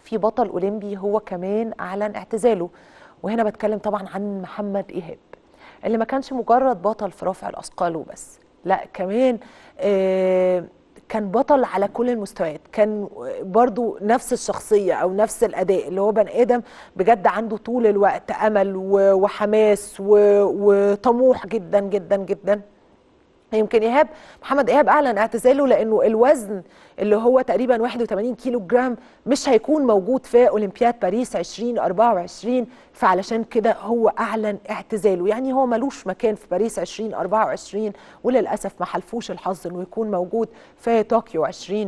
في بطل اولمبي هو كمان اعلن اعتزاله وهنا بتكلم طبعا عن محمد ايهاب اللي ما كانش مجرد بطل في رفع الاثقال وبس لا كمان آه كان بطل على كل المستويات كان برضو نفس الشخصية أو نفس الأداء اللي هو بني آدم بجد عنده طول الوقت أمل وحماس وطموح جدا جدا جدا يمكن ايهاب محمد ايهاب اعلن اعتزاله لانه الوزن اللي هو تقريبا 81 كيلو جرام مش هيكون موجود في اولمبياد باريس 2024 فعلشان كده هو اعلن اعتزاله يعني هو ملوش مكان في باريس 2024 وللاسف ما حلفوش الحظ انه يكون موجود في طوكيو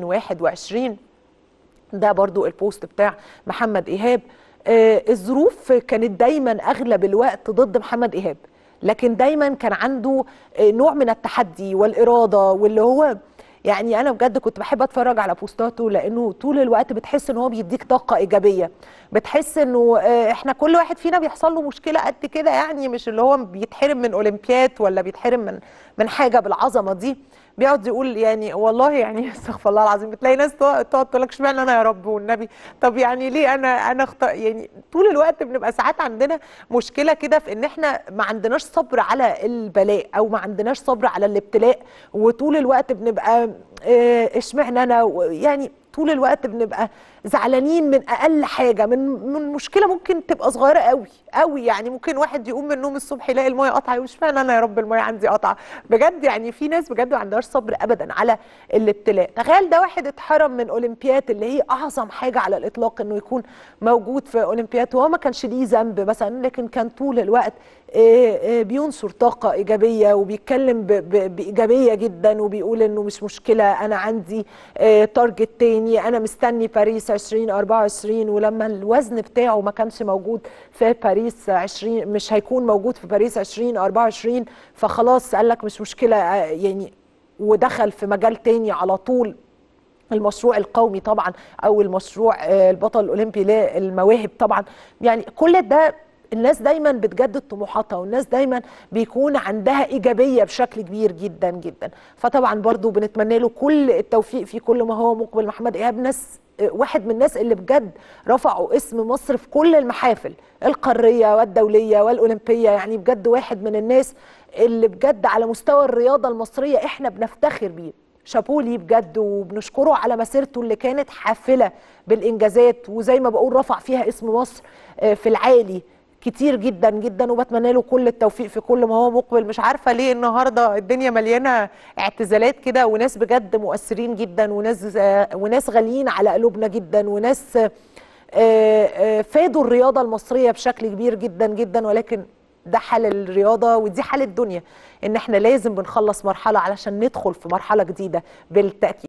2021 ده برضو البوست بتاع محمد ايهاب آه الظروف كانت دايما اغلب الوقت ضد محمد ايهاب لكن دايما كان عنده نوع من التحدي والاراده واللي هو يعني انا بجد كنت بحب اتفرج على بوستاته لانه طول الوقت بتحس ان هو بيديك طاقه ايجابيه بتحس انه احنا كل واحد فينا بيحصل له مشكله قد كده يعني مش اللي هو بيتحرم من اولمبياد ولا بيتحرم من من حاجه بالعظمه دي بيقعد يقول يعني والله يعني استغفر الله العظيم بتلاقي ناس تقعد تقول لك اشمعنى انا يا رب والنبي طب يعني ليه انا انا اخت... يعني طول الوقت بنبقى ساعات عندنا مشكله كده في ان احنا ما عندناش صبر على البلاء او ما عندناش صبر على الابتلاء وطول الوقت بنبقى اشمعنى انا يعني طول الوقت بنبقى زعلانين من اقل حاجه من من مشكله ممكن تبقى صغيره قوي قوي يعني ممكن واحد يقوم من النوم الصبح يلاقي المايه قطعه يقول اشمعنى انا يا رب المايه عندي قطعه بجد يعني في ناس بجد ما عندهاش صبر ابدا على الابتلاء تخيل ده واحد اتحرم من اولمبياد اللي هي اعظم حاجه على الاطلاق انه يكون موجود في اولمبياد وهو ما كانش ليه ذنب مثلا لكن كان طول الوقت بينصر طاقه ايجابيه وبيتكلم بايجابيه جدا وبيقول انه مش مشكله انا عندي تارجت تاني انا مستني باريس 2024 ولما الوزن بتاعه ما كانش موجود في باريس 20 مش هيكون موجود في باريس 2024 فخلاص قال لك مش مشكله يعني ودخل في مجال تاني على طول المشروع القومي طبعا او المشروع البطل الاولمبي للمواهب طبعا يعني كل ده الناس دايما بتجدد طموحاتها والناس دايما بيكون عندها ايجابيه بشكل كبير جدا جدا فطبعا برضو بنتمنى له كل التوفيق في كل ما هو مقبل محمد ايهاب ناس واحد من الناس اللي بجد رفعوا اسم مصر في كل المحافل القاريه والدوليه والاولمبيه يعني بجد واحد من الناس اللي بجد على مستوى الرياضه المصريه احنا بنفتخر بيه شابولي بجد وبنشكره على مسيرته اللي كانت حافله بالانجازات وزي ما بقول رفع فيها اسم مصر في العالي كتير جدا جدا وبتمنى له كل التوفيق في كل ما هو مقبل مش عارفه ليه النهارده الدنيا مليانه اعتزالات كده وناس بجد مؤثرين جدا وناس وناس غاليين على قلوبنا جدا وناس فادوا الرياضه المصريه بشكل كبير جدا جدا ولكن ده حال الرياضه ودي حال الدنيا ان احنا لازم بنخلص مرحله علشان ندخل في مرحله جديده بالتاكيد